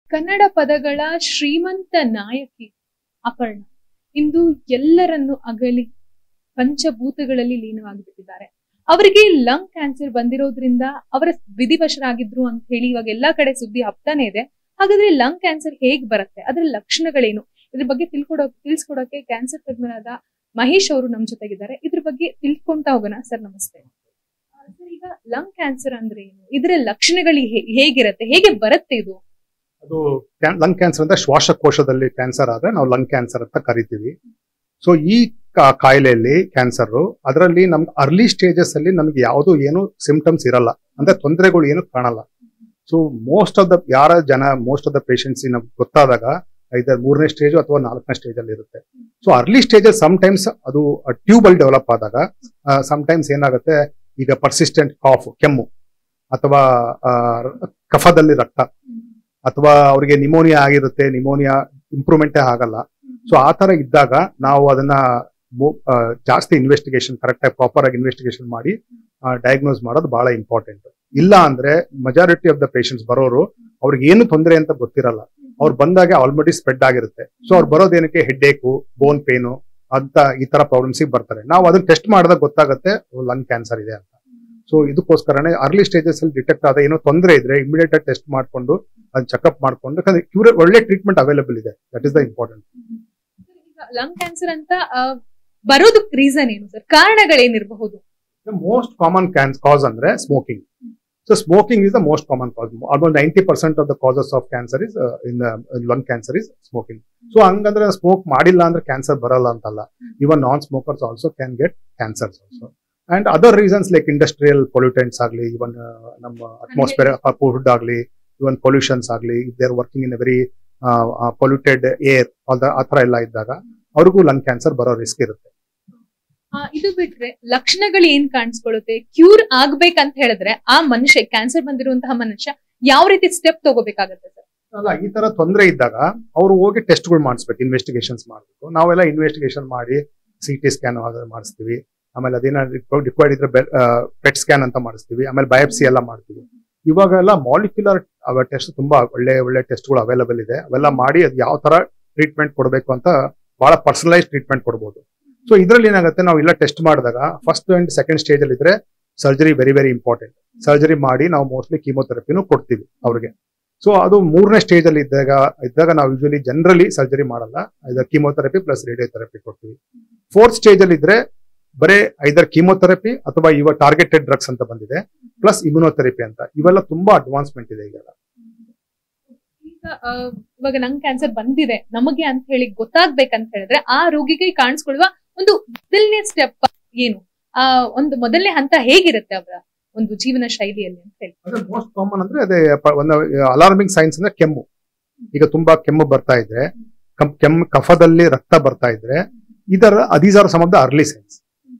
ಕನ್ನಡ ಪದಗಳ ಶ್ರೀಮಂತ ನಾಯಕಿ ಅಪರ್ಣ ಇಂದು ಎಲ್ಲರನ್ನು ಅಗಲಿ ಪಂಚಭೂತಗಳಲ್ಲಿ ಲೀನವಾಗಿಬಿಟ್ಟಿದ್ದಾರೆ ಅವರಿಗೆ ಲಂಗ್ ಕ್ಯಾನ್ಸರ್ ಬಂದಿರೋದ್ರಿಂದ ಅವರ ವಿಧಿವಶರಾಗಿದ್ರು ಅಂತ ಹೇಳಿ ಇವಾಗ ಎಲ್ಲಾ ಕಡೆ ಸುದ್ದಿ ಹಬ್ತಾನೆ ಇದೆ ಹಾಗಾದ್ರೆ ಲಂಗ್ ಕ್ಯಾನ್ಸರ್ ಹೇಗ್ ಬರುತ್ತೆ ಅದರ ಲಕ್ಷಣಗಳೇನು ಇದ್ರ ಬಗ್ಗೆ ತಿಳ್ಕೊಡೋ ತಿಳಿಸ್ಕೊಡೋಕೆ ಕ್ಯಾನ್ಸರ್ ತಜ್ಞರಾದ ಮಹೇಶ್ ಅವರು ನಮ್ ಜೊತೆಗಿದ್ದಾರೆ ಇದ್ರ ಬಗ್ಗೆ ತಿಳ್ಕೊಂತ ಹೋಗೋಣ ಸರ್ ನಮಸ್ತೆ ಸರ್ ಈಗ ಲಂಗ್ ಕ್ಯಾನ್ಸರ್ ಅಂದ್ರೆ ಏನು ಇದರ ಲಕ್ಷಣಗಳು ಹೇ- ಹೇಗಿರತ್ತೆ ಹೇಗೆ ಬರುತ್ತೆ ಇದು ಅದು ಲಂಗ್ ಕ್ಯಾನ್ಸರ್ ಅಂತ ಶ್ವಾಸಕೋಶದಲ್ಲಿ ಕ್ಯಾನ್ಸರ್ ಆದ್ರೆ ನಾವು ಲಂಗ್ ಕ್ಯಾನ್ಸರ್ ಅಂತ ಕರಿತೀವಿ ಸೊ ಈ ಕಾ- ಕಾಯಿಲೆಯಲ್ಲಿ ಕ್ಯಾನ್ಸರ್ ಅದರಲ್ಲಿ ನಮ್ಗೆ ಅರ್ಲಿ ಸ್ಟೇಜಸ್ ಅಲ್ಲಿ ನಮ್ಗೆ ಯಾವುದು ಏನು ಸಿಂಪ್ಟಮ್ಸ್ ಇರಲ್ಲ ಅಂದ್ರೆ ತೊಂದರೆಗಳು ಏನು ಕಾಣಲ್ಲ ಸೊ ಮೋಸ್ಟ್ ಆಫ್ ದ ಯಾರ ಜನ ಮೋಸ್ಟ್ ಆಫ್ ದ ಪೇಷಂಟ್ಸ್ ನಮ್ಗೆ ಗೊತ್ತಾದಾಗ ಐದರ್ ಮೂರನೇ ಸ್ಟೇಜ್ ಅಥವಾ ನಾಲ್ಕನೇ ಸ್ಟೇಜ್ ಅಲ್ಲಿ ಇರುತ್ತೆ so early stage sometimes ಅದು ಟ್ಯೂಬ್ ಅಲ್ಲಿ ಡೆವಲಪ್ ಆದಾಗ ಸಮ್ ಟೈಮ್ಸ್ ಏನಾಗುತ್ತೆ ಈಗ ಪರ್ಸಿಸ್ಟೆಂಟ್ ಕಾಫ್ ಕೆಮ್ಮು ಅಥವಾ ಆ, ಕಫದಲ್ಲಿ ರಕ್ತ ಅಥವಾ ಅವರಿಗೆ ನಿಮೋನಿಯಾ ಆಗಿರುತ್ತೆ ನಿಮೋನಿಯಾ ಇಂಪ್ರೂವ್ಮೆಂಟೇ ಆಗಲ್ಲ ಸೊ ಆ ತರ ಇದ್ದಾಗ ನಾವು ಅದನ್ನ ಮೊ- ಆ, ಜಾಸ್ತಿ ಇನ್ವೆಸ್ಟಿಗೇಷನ್ ಕರೆಕ್ಟ್ ಆಗಿ ಪ್ರಾಪರ್ ಆಗಿ ಇನ್ವೆಸ್ಟಿಗೇಷನ್ ಮಾಡಿ ಡಯಾಗ್ನೋಸ್ ಮಾಡೋದು ಬಹಳ ಇಂಪಾರ್ಟೆಂಟ್ ಇಲ್ಲ ಅಂದ್ರೆ ಮೆಜಾರಿಟಿ ಆಫ್ ದ ಪೇಷಂಟ್ಸ್ ಬರೋರು ಅವ್ರಿಗೆ ಏನು ತೊಂದರೆ ಅಂತ ಗೊತ್ತಿರಲ್ಲ ಅವ್ರು ಬಂದಾಗ ಆಲ್ರೆಡಿ ಸ್ಪ್ರೆಡ್ ಆಗಿರುತ್ತೆ ಸೊ ಅವ್ರು ಬರೋದೇನಕ್ಕೆ ಹೆಡ್ ಏಕು ಬೋನ್ ಪೇನು ಅಂತ ಈ ತರ ಪ್ರಾಬ್ಲಮ್ಸ್ ಬರ್ತಾರೆ ನಾವು ಅದನ್ನ ಟೆಸ್ಟ್ ಮಾಡಿದಾಗ ಗೊತ್ತಾಗುತ್ತೆ ಲಂಗ್ ಕ್ಯಾನ್ಸರ್ ಇದೆ ಅಂತ ಸೊ ಇದಕ್ಕೋಸ್ಕರನೇ ಅರ್ಲಿ ಸ್ಟೇಜಸ್ ಅಲ್ಲಿ ಡಿಟೆಕ್ಟ್ ಆದ ಏನೋ ತೊಂದರೆ ಇದ್ರೆ ಇಮಿಡಿಯೇಟ್ ಆಗಿ ಟೆಸ್ಟ್ ಮಾಡ್ಕೊಂಡು ಅದನ್ನ ಚೆಕ್ಅಪ್ ಮಾಡ್ಕೊಂಡು ಯಾಕಂದ್ರೆ ಕ್ಯೂರ್ ಒಳ್ಳೆ ಟ್ರೀಟ್ಮೆಂಟ್ ಅವೈಲಬಲ್ ಇದೆ ದಟ್ ಇಸ್ ದ ಇಂಪಾರ್ಟೆಂಟ್ ಈಗ ಲಂಗ್ ಕ್ಯಾನ್ಸರ್ ಅಂತ ಆ, ಬರೋದಕ್ ರೀಸನ್ ಏನು ಸರ್ ಕಾರಣಗಳೇನಿರಬಹುದು ಮೋಸ್ಟ್ ಕಾಮನ್ ಕ್ಯಾನ್ಸ್ ಕಾಸ್ ಅಂದ್ರೆ smoking so smoking is the most common cause almost ninety percent of the causes of cancer is in lung cancer is smoking so ಹಂಗಂದ್ರೆ smoke ಮಾಡಿಲ್ಲ ಅಂದ್ರೆ cancer ಬರಲ್ಲ ಅಂತಲ್ಲ even non smokers also can get cancers also and other reasons like industrial pollutants ಆಗಲಿ even ನಮ್ಮ atmosphere food ಆಗಲಿ even pollutions ಆಗಲಿ they are working in a very polluted air ಆ ಥರ ಎಲ್ಲ ಇದ್ದಾಗ ಅವ್ರಿಗೂ ಲಂಗ್ ಕ್ಯಾನ್ಸರ್ ಬರೋ ರಿಸ್ಕ್ ಇರುತ್ತೆ ಆ, ಇದು ಬಿಟ್ರೆ ಲಕ್ಷಣಗಳು ಏನ್ ಕಾಣಿಸ್ಕೊಳ್ಳುತ್ತೆ ಕ್ಯೂರ್ ಆಗ್ಬೇಕಂತ ಹೇಳಿದ್ರೆ ಆ ಮನುಷ್ಯ ಕ್ಯಾನ್ಸರ್ ಬಂದಿರುವಂತಹ ಮನುಷ್ಯ ಯಾವ ರೀತಿ ಸ್ಟೆಪ್ ತಗೋಬೇಕಾಗತ್ತೆ ಸರ್ ಅಲ್ಲ ಈ ತರ ತೊಂದರೆ ಇದ್ದಾಗ ಅವರು ಹೋಗಿ ಟೆಸ್ಟ್ಗಳು ಮಾಡಿಸ್ಬೇಕು ಇನ್ವೆಸ್ಟಿಗೇಷನ್ಸ್ ಮಾಡಬೇಕು ನಾವೆಲ್ಲ ಇನ್ವೆಸ್ಟಿಗೇಷನ್ ಮಾಡಿ ಸಿ ಟಿ ಸ್ಕ್ಯಾನ್ ಮಾಡಿಸ್ತೀವಿ ಆಮೇಲೆ ಅದೇನ ರಿಕ್ವೈರ್ಡ್ ಇದ್ರೆ ಪೆಟ್ ಸ್ಕ್ಯಾನ್ ಅಂತ ಮಾಡಿಸ್ತೀವಿ ಆಮೇಲೆ ಬಯೋಪ್ಸಿ ಎಲ್ಲ ಮಾಡ್ತೀವಿ ಇವಾಗೆಲ್ಲ ಮಾಲಿಕ್ಯುಲರ್ ಟೆಸ್ಟ್ ತುಂಬಾ ಒಳ್ಳೆ ಒಳ್ಳೆ ಟೆಸ್ಟ್ಗಳು ಅವೈಲಬಲ್ ಇದೆ ಅವೆಲ್ಲ ಮಾಡಿ ಅದು ಯಾವ ತರ ಟ್ರೀಟ್ಮೆಂಟ್ ಕೊಡಬೇಕು ಅಂತ ಬಹಳ ಪರ್ಸನಲೈಸ್ ಟ್ರೀಟ್ಮೆಂಟ್ ಕೊಡ್ಬೋದು ಸೊ ಇದರಲ್ಲಿ ಏನಾಗುತ್ತೆ ನಾವು ಎಲ್ಲ ಟೆಸ್ಟ್ ಮಾಡಿದಾಗ ಫಸ್ಟ್ ಅಂಡ್ ಸೆಕೆಂಡ್ ಸ್ಟೇಜ್ ಅಲ್ಲಿ ಇದ್ರೆ surgery very very important surgery ಮಾಡಿ ನಾವು ಮೋಸ್ಟ್ಲಿ ಕೀಮೋಥೆರಪಿನೂ ಕೊಡ್ತೀವಿ ಅವ್ರಿಗೆ ಸೊ ಅದು ಮೂರನೇ ಸ್ಟೇಜ್ ಅಲ್ಲಿ ಇದ್ದಾಗ ಇದ್ದಾಗ ನಾವು ಯೂಶಲಿ ಜನರಲಿ ಸರ್ಜರಿ ಮಾಡಲ್ಲ ಇದರ ಕೀಮೋಥೆರಪಿ ಪ್ಲಸ್ ರೇಡಿಯೋಥೆರಪಿ ಕೊಡ್ತೀವಿ ಫೋರ್ತ್ ಸ್ಟೇಜ್ ಅಲ್ಲಿ ಇದ್ರೆ ಬರೇ ಐದರ್ ಕೀಮೋಥೆರಪಿ ಅಥವಾ ಇವಾಗ ಟಾರ್ಗೆಟೆಡ್ ಡ್ರಗ್ಸ್ ಅಂತ ಬಂದಿದೆ ಪ್ಲಸ್ ಇಮ್ಯುನೋಥೆರಪಿ ಅಂತ ಇವೆಲ್ಲ ತುಂಬಾ ಅಡ್ವಾನ್ಸ್ಮೆಂಟ್ ಇದೆ ಈಗ ಈಗ ಆ, ಇವಾಗ ನಂಗ್ ಕ್ಯಾನ್ಸರ್ ಬಂದಿದೆ ನಮಗೆ ಅಂತ ಹೇಳಿ ಗೊತ್ತಾಗ್ಬೇಕಂತ ಹೇಳಿದ್ರೆ ಆ ರೋಗಿಗೆ ಕಾಣಿಸ್ಕೊಳ್ಳುವ ಒಂದು ಮೊದಲನೇ ಸ್ಟೆಪ್ ಏನು ಆ ಒಂದು ಮೊದಲನೇ ಹಂತ ಹೇಗಿರುತ್ತೆ ಅವರ ಒಂದು ಜೀವನ ಶೈಲಿಯಲ್ಲಿ ಅಂತ ಹೇಳಿ ಅದೇ ಮೋಸ್ಟ್ ಕಾಮನ್ ಅಂದ್ರೆ ಅದೇ ಪ- ಒಂದು ಅಲಾರ್ಮಿಂಗ್ ಸೈನ್ಸ್ ಅಂದ್ರೆ ಕೆಮ್ಮು ಈಗ ತುಂಬಾ ಕೆಮ್ಮು ಬರ್ತಾ ಇದ್ರೆ ಕಂ- ಕೆಮ್ಮು ಕಫದಲ್ಲಿ ರಕ್ತ ಬರ್ತಾ ಇದ್ರೆ ಇದರ these are some of the early signs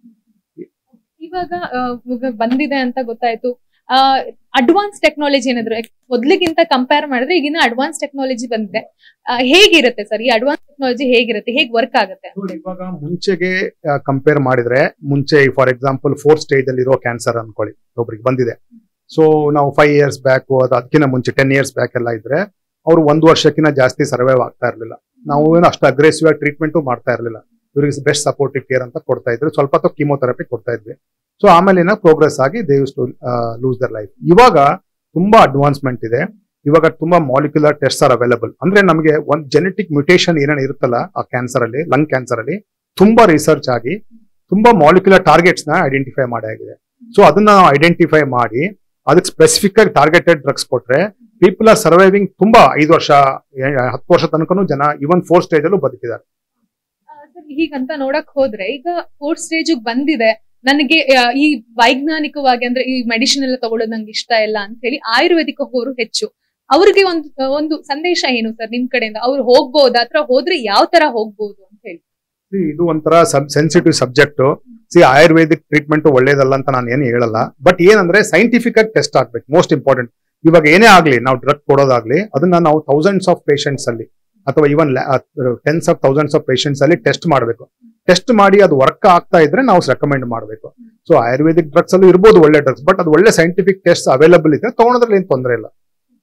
ಇವಾಗ ಆ, ಇವಾಗ ಬಂದಿದೆ ಅಂತ ಗೊತ್ತಾಯ್ತು ಅಡ್ವಾನ್ಸ್ ಟೆಕ್ನಾಲಜಿ ಏನಾದ್ರು ಮೊದ್ಲಿಗಿಂತ ಕಂಪೇರ್ ಮಾಡಿದ್ರೆ ಈಗಿನ ಅಡ್ವಾನ್ಸ್ ಟೆಕ್ನಾಲಜಿ ಬಂದಿದೆ ಆ, ಹೇಗಿರುತ್ತೆ ಸರ್ ಈ ಅಡ್ವಾನ್ಸ್ ಟೆಕ್ನಾಲಜಿ ಹೇಗಿರುತ್ತೆ ಹೇಗ್ ವರ್ಕ್ ಆಗುತ್ತೆ ಅಂತ ಹೇಳಿ? ಇವಾಗ ಮುಂಚೆಗೆ ಕಂಪೇರ್ ಮಾಡಿದ್ರೆ ಮುಂಚೆ ಫಾರ್ ಎಕ್ಸಾಂಪಲ್ ಫೋರ್ತ್ ಸ್ಟೇಜ್ ಅಲ್ಲಿ ಇರೋ ಕ್ಯಾನ್ಸರ್ ಅನ್ಕೊಳ್ಳಿ ಒಬ್ರಿಗೆ ಬಂದಿದೆ ಸೊ ನಾವು ಫೈವ್ ಇಯರ್ಸ್ ಬ್ಯಾಕ್ ಅದು ಅದಕ್ಕಿಂತ ಮುಂಚೆ ಟೆನ್ ಇಯರ್ಸ್ ಬ್ಯಾಕ್ ಎಲ್ಲ ಇದ್ರೆ ಅವರು ಒಂದು ವರ್ಷಕ್ಕಿಂತ ಜಾಸ್ತಿ ಸರ್ವೈವ್ ಆಗ್ತಾ ಇರಲಿಲ್ಲ ನಾವು ಏನು ಅಷ್ಟು ಅಗ್ರೆಸಿವ್ ಆಗಿ ಟ್ರೀಟ್ಮೆಂಟು ಮಾಡ್ತಾ ಇರಲಿಲ್ಲ ಇವ್ರಿಗೆ ಬೆಸ್ಟ್ ಸಪೋರ್ಟಿವ್ ಕೇರ್ ಅಂತ ಕೊಡ್ತಾ ಇದ್ರು ಸ್ವಲ್ಪ ಹೊತ್ತು ಕೀಮೋಥೆರಪಿ ಕೊಡ್ತಾ ಇದ್ವಿ ಸೊ ಆಮೇಲೆ ಏನೋ ಪ್ರೋಗ್ರೆಸ್ ಆಗಿ they used to lose their life ಇವಾಗ ತುಂಬಾ ಅಡ್ವಾನ್ಸ್ಮೆಂಟ್ ಇದೆ ಇವಾಗ ತುಂಬಾ ಮಾಲಿಕ್ಯುಲರ್ ಟೆಸ್ಟ್ ಆರ್ ಅವೈಲಬಲ್ ಅಂದ್ರೆ ನಮಗೆ ಒಂದು ಜೆನೆಟಿಕ್ ಮ್ಯೂಟೇಷನ್ ಏನೇನು ಇರುತ್ತಲ್ಲ ಆ ಕ್ಯಾನ್ಸರ್ ಅಲ್ಲಿ ಲಂಗ್ ಕ್ಯಾನ್ಸರ್ ಅಲ್ಲಿ ತುಂಬಾ ರಿಸರ್ಚ್ ಆಗಿ ತುಂಬಾ ಮಾಲಿಕ್ಯುಲರ್ ಟಾರ್ಗೆಟ್ಸ್ ನ ಐಡೆಂಟಿಫೈ ಮಾಡಾಗಿದೆ ಸೊ ಅದನ್ನ ಐಡೆಂಟಿಫೈ ಮಾಡಿ ಅದಕ್ಕೆ ಸ್ಪೆಸಿಫಿಕ್ ಆಗಿ ಟಾರ್ಗೆಟೆಡ್ ಡ್ರಗ್ಸ್ ಕೊಟ್ರೆ ಪೀಪಲ್ ಆರ್ ಸರ್ವೈವಿಂಗ್ ತುಂಬಾ ಐದು ವರ್ಷ ಏ- ಹತ್ತು ವರ್ಷ ತನಕನೂ ಜನ ಇವನ್ ಫೋರ್ ಸ್ಟೇಜ್ ಅಲ್ಲೂ ಬದುಕಿದ್ದಾರೆ ಆ, ಸರ್, ಹೀಗಂತ ನೋಡಕ್ ಹೋದ್ರೆ ಈಗ ಫೋರ್ತ್ ಸ್ಟೇಜ್ ಬಂದಿದೆ ನನಗೆ ಆ, ಈ ವೈಜ್ಞಾನಿಕವಾಗಿ ಅಂದ್ರೆ ಈ ಮೆಡಿಸಿನ್ ಎಲ್ಲ ತಗೊಳ್ಳೋದು ನಂಗೆ ಇಷ್ಟ ಇಲ್ಲ ಅಂತ ಹೇಳಿ ಆಯುರ್ವೇದಿಕ್ ಹೋಗೋರು ಹೆಚ್ಚು ಅವ್ರಿಗೆ ಒಂದು ಒಂದು ಸಂದೇಶ ಏನು ಸರ್ ನಿಮ್ ಕಡೆಯಿಂದ ಅವ್ರು ಹೋಗ್ಬೋದಾ ಅಥವಾ ಹೋದ್ರೆ ಯಾವ ತರ ಹೋಗ್ಬೋದು ಅಂತ ಹೇಳಿ See, ಇದು ಒಂಥರ sensitive subject see Ayurvedic treatment ಒಳ್ಳೇದಲ್ಲ ಅಂತ ನಾನು ಏನು ಹೇಳಲ್ಲ ಬಟ್ ಏನಂದ್ರೆ ಸೈಂಟಿಫಿಕ್ ಆಗಿ ಟೆಸ್ಟ್ ಆಗ್ಬೇಕು ಮೋಸ್ಟ್ ಇಂಪಾರ್ಟೆಂಟ್ ಇವಾಗ ಏನೇ ಆಗ್ಲಿ ನಾವು ಡ್ರಗ್ ಕೊಡೋದಾಗ್ಲಿ ಅದನ್ನ ನಾವು ಥೌಸಂಡ್ಸ್ ಆಫ್ ಪೇಷಂಟ್ಸ್ ಅಲ್ಲಿ ಅಥವಾ even tens of thousands of patients ಅಲ್ಲಿ ಟೆಸ್ಟ್ ಮಾಡಬೇಕು ಟೆಸ್ಟ್ ಮಾಡಿ ಅದು ವರ್ಕ್ ಆಗ್ತಾ ಇದ್ರೆ ನಾವು ರೆಕಮೆಂಡ್ ಮಾಡಬೇಕು ಸೊ ಆಯುರ್ವೇದಿಕ್ ಡ್ರಗ್ಸ್ ಅಲ್ಲೂ ಇರ್ಬೋದು ಒಳ್ಳೆ ಡ್ರಗ್ಸ್ ಬಟ್ ಅದು ಒಳ್ಳೆ ಸೈಂಟಿಫಿಕ್ ಟೆಸ್ಟ್ ಅವೈಲಬಲ್ ಇದ್ರೆ ತಗೊಳೋದ್ರಲ್ಲಿ ಏನು ತೊಂದರೆ ಇಲ್ಲ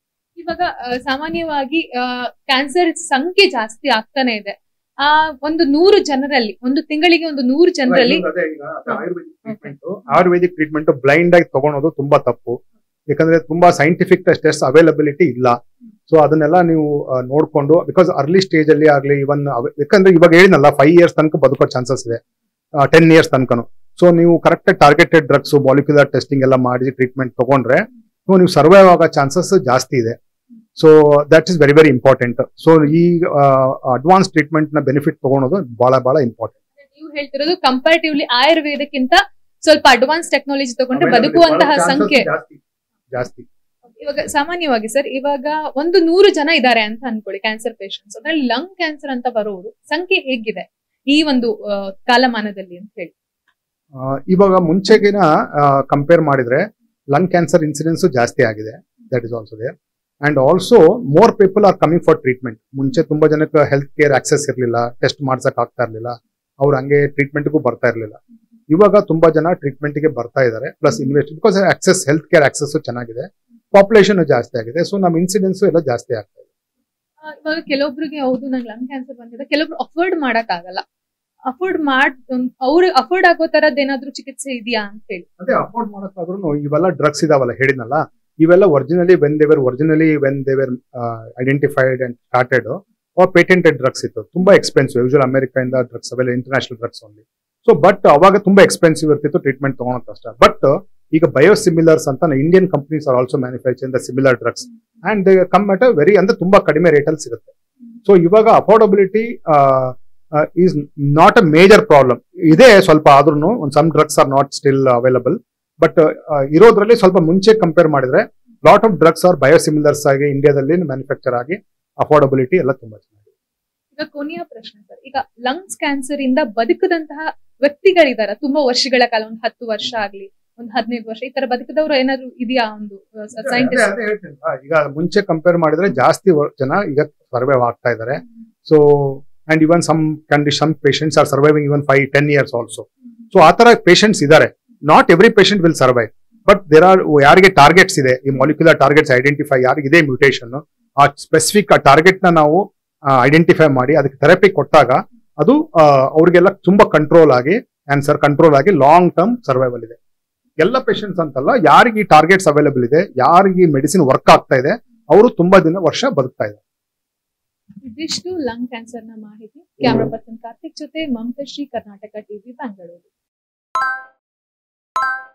ಇವಾಗ ಆ, ಸಾಮಾನ್ಯವಾಗಿ ಕ್ಯಾನ್ಸರ್ ಸಂಖ್ಯೆ ಜಾಸ್ತಿ ಆಗ್ತಾನೆ ಇದೆ ಆ ಒಂದು ನೂರು ಜನರಲ್ಲಿ ಒಂದು ತಿಂಗಳಿಗೆ ಒಂದು ನೂರು ಜನರಲ್ಲಿ ಅದೇ ಈಗ ಅದೇ Ayurvedic treatment Ayurvedic treatment blind ಆಗಿ ತಗೊಳೋದು ತುಂಬಾ ತಪ್ಪು ಯಾಕಂದ್ರೆ ತುಂಬಾ ಸೈಂಟಿಫಿಕ್ ಟೆಸ್ಟ್ ಅವೈಲಬಿಲಿಟಿ ಇಲ್ಲ ಸೊ ಅದನ್ನೆಲ್ಲ ನೀವು ಆ, ನೋಡ್ಕೊಂಡು ಬಿಕಾಸ್ ಅರ್ಲಿ ಸ್ಟೇಜ್ ಅಲ್ಲಿ ಆಗ್ಲಿ ಇವನ್ ಯಾಕಂದ್ರೆ ಇವಾಗ ಹೇಳಿನಲ್ಲ ಫೈವ್ ಇಯರ್ಸ್ ತನಕ ಬದುಕೋ ಚಾನ್ಸಸ್ ಇದೆ ಟೆನ್ ಇಯರ್ಸ್ ತನಕನು ಸೊ ನೀವು correct targeted drugs molecular testing ಎಲ್ಲ ಮಾಡಿ ಟ್ರೀಟ್ಮೆಂಟ್ ತಗೊಂಡ್ರೆ so ನೀವು ಸರ್ವೈವ್ ಆಗೋ ಚಾನ್ಸಸ್ ಜಾಸ್ತಿ ಇದೆ so that is very very important so ಈ ಅಡ್ವಾನ್ಸ್ ಟ್ರೀಟ್ಮೆಂಟ್ ನ ಬೆನಿಫಿಟ್ ತಗೊಳೋದು ಬಹಳ ಬಹಳ ಇಂಪಾರ್ಟೆಂಟ್ ನೀವು ಹೇಳ್ತಿರೋದು ಕಂಪ್ಯಾರಿಟಿವ್ಲಿ ಆಯುರ್ವೇದಕ್ಕಿಂತ ಸ್ವಲ್ಪ ಅಡ್ವಾನ್ಸ್ ಟೆಕ್ನಾಲಜಿ ತಗೊಂಡ್ರೆ ಬದುಕುವಂತಹ ಸಂಖ್ಯೆ ಜಾಸ್ತಿ ಜಾಸ್ತಿ ಇವಾಗ ಸಾಮಾನ್ಯವಾಗಿ ಸರ್ ಇವಾಗ ಒಂದು ನೂರು ಜನ ಇದ್ದಾರೆ ಅಂತ ಅನ್ಕೊಳ್ಳಿ ಕ್ಯಾನ್ಸರ್ ಪೇಷಂಟ್ಸ್ ಅದ್ರಲ್ಲಿ ಲಂಗ್ ಕ್ಯಾನ್ಸರ್ ಅಂತ ಬರೋರು ಸಂಖ್ಯೆ ಹೇಗಿದೆ ಈ ಒಂದು ಆ, ಕಾಲಮಾನದಲ್ಲಿ ಅಂತ ಹೇಳಿ ಆ, ಇವಾಗ ಮುಂಚೆಗಿನ ಕಂಪೇರ್ ಮಾಡಿದ್ರೆ ಲಂಗ್ ಕ್ಯಾನ್ಸರ್ ಇನ್ಸಿಡೆನ್ಸ್ ಜಾಸ್ತಿ ಆಗಿದೆ that is also there and also more people are coming for treatment ಮುಂಚೆ ತುಂಬಾ ಜನಕ್ಕೆ ಹೆಲ್ತ್ ಕೇರ್ ಆಕ್ಸೆಸ್ ಇರಲಿಲ್ಲ ಟೆಸ್ಟ್ ಮಾಡ್ಸಕ್ ಆಗ್ತಾ ಇರಲಿಲ್ಲ ಅವ್ರು ಹಂಗೆ ಟ್ರೀಟ್ಮೆಂಟ್ಗೂ ಬರ್ತಾ ಇರಲಿಲ್ಲ ಇವಾಗ ತುಂಬಾ ಜನ ಟ್ರೀಟ್ಮೆಂಟ್ ಗೆ ಬರ್ತಾ ಇದ್ದಾರೆ plus invest because access health care access ಚೆನ್ನಾಗಿದೆ ಪಾಪ್ಯುಲೇಷನ್ ಜಾಸ್ತಿ ಆಗಿದೆ ಸೊ ನಮ್ಮ ಇನ್ಸಿಡೆನ್ಸ್ ಎಲ್ಲ ಜಾಸ್ತಿ ಆಗ್ತಾ ಇದೆ ಆ, ಇವಾಗ ಕೆಲವೊಬ್ರಿಗೆ ಹೌದು ನಂಗೆ ಲಂಗ್ ಕ್ಯಾನ್ಸರ್ ಬಂದಿದೆ ಕೆಲವೊಬ್ರು ಅಫೋರ್ಡ್ ಮಾಡಕ್ ಆಗಲ್ಲ ಅಫೋರ್ಡ್ ಮಾಡ್ ಅವ್ರು ಅಫೋರ್ಡ್ ಆಗೋ ತರದ್ ಏನಾದ್ರೂ ಚಿಕಿತ್ಸೆ ಇದೆಯಾ ಅಂತ ಹೇಳಿ ಅದೇ ಅಫೋರ್ಡ್ ಮಾಡಕ್ಕಾದ್ರೂ ಇವೆಲ್ಲ ಡ್ರಗ್ಸ್ ಇದಾವಲ್ಲ ಹೇಳಿದ್ನಲ್ಲ ಇವೆಲ್ಲ originally when they were originally when they were identified and started are patented drugs ಇತ್ತು ತುಂಬಾ ಎಕ್ಸ್ಪೆನ್ಸಿವ್ ಯೂಶಲ್ ಅಮೆರಿಕಾ ಇಂದ ಡ್ರಗ್ಸ್ ಅವೆಲ್ಲ international drugs only so but ಅವಾಗ ತುಂಬಾ ಎಕ್ಸ್ಪೆನ್ಸಿವ್ ಇರ್ತಿತ್ತು ಟ್ರೀಟ್ಮೆಂಟ್ ತಗೊಳಕ್ ಕಷ್ಟ ಬಟ್ ಈಗ ಬಯೋಸಿಮಿಲರ್ಸ್ ಅಂತ Indian companies are also manufacture the similar drugs and they come at very ಅಂದ್ರೆ ತುಂಬಾ ಕಡಿಮೆ ರೇಟಲ್ಲಿ ಸಿಗುತ್ತೆ ಸೊ ಇವಾಗ affordability is not a major problem ಇದೆ ಸ್ವಲ್ಪ ಆದ್ರೂ ಒಂದು some drugs are not still available but ಇರೋದ್ರಲ್ಲಿ ಸ್ವಲ್ಪ ಮುಂಚೆ ಕಂಪೇರ್ ಮಾಡಿದ್ರೆ lot of drugs are biosimilars ಆಗಿ ಇಂಡಿಯಾದಲ್ಲಿ ಮ್ಯಾನುಫ್ಯಾಕ್ಚರ್ ಆಗಿ ಅಫೋರ್ಡಬಿಲಿಟಿ ಎಲ್ಲ ತುಂಬಾ ಚೆನ್ನಾಗಿದೆ ಈಗ ಕೊನೆಯ ಪ್ರಶ್ನೆ ಸರ್ ಈಗ ಲಂಗ್ಸ್ ಕ್ಯಾನ್ಸರ್ ಇಂದ ಬದುಕದಂತಹ ವ್ಯಕ್ತಿಗಳಿದಾರ ತುಂಬಾ ವರ್ಷಗಳ ಕಾಲ ಒಂದು ಹತ್ತು ವರ್ಷ ಆಗ್ಲಿ ಒಂದು ಹದಿನೈದು ವರ್ಷ ಈ ತರ ಬದುಕದವ್ರು ಏನಾದ್ರು ಇದೆಯಾ ಒಂದು ಸೈಂಟಿಸ್ಟ್ ಅದೇ ಹೇಳ್ತೀನಲ್ಲ, ಈಗ ಮುಂಚೆ ಕಂಪೇರ್ ಮಾಡಿದ್ರೆ ಜಾಸ್ತಿ ವರ್- ಜನ ಈಗ ಸರ್ವೈವ್ ಆಗ್ತಾ ಇದ್ದಾರೆ so and even some condition some patients are surviving even five ten years also so ಆ ತರ ಪೇಷಂಟ್ಸ್ ಇದ್ದಾರೆ not every patient will survive but there are ಯಾರಿಗೆ ಟಾರ್ಗೆಟ್ಸ್ ಇದೆ ಈ ಮಾಲಿಕ್ಯುಲರ್ ಟಾರ್ಗೆಟ್ಸ್ ಐಡೆಂಟಿಫೈ ಯಾರಿಗಿದೆ ಮ್ಯೂಟೇಷನ್ ಆ ಸ್ಪೆಸಿಫಿಕ್ ಆ ಟಾರ್ಗೆಟ್ ನ ನಾವು ಐಡೆಂಟಿಫೈ ಮಾಡಿ ಅದಕ್ಕೆ ಥೆರಪಿ ಕೊಟ್ಟಾಗ ಅದು ಆ, ಅವ್ರಿಗೆಲ್ಲ ತುಂಬಾ ಕಂಟ್ರೋಲ್ ಆಗಿ ಆನ್ಸರ್ ಕಂಟ್ರೋಲ್ ಆಗಿ ಲಾಂಗ್ ಟರ್ಮ್ ಸರ್ವೈವಲ್ ಇದೆ ಎಲ್ಲ ಪೇಷಂಟ್ಸ್ ಅಂತಲ್ಲ ಯಾರಿಗೆ ಈ ಟಾರ್ಗೆಟ್ಸ್ ಅವೈಲೇಬಲ್ ಇದೆ ಯಾರಿಗೆ ಮೆಡಿಸಿನ್ ವರ್ಕ್ ಆಗ್ತಾ ಇದೆ ಅವರು ತುಂಬಾ ದಿನ ವರ್ಷ ಬದುಕ್ತಾ ಇದ್ದಾರೆ ಇದಿಷ್ಟು ಲಂಗ್ ಕ್ಯಾನ್ಸರ್ ನ ಮಾಹಿತಿ ಕ್ಯಾಮ್ರಾ ಪರ್ಸನ್ ಕಾರ್ತಿಕ್ ಜೊತೆ ಮಮತಾ ಶ್ರೀ ಕರ್ನಾಟಕ ಟಿವಿ ಬೆಂಗಳೂರು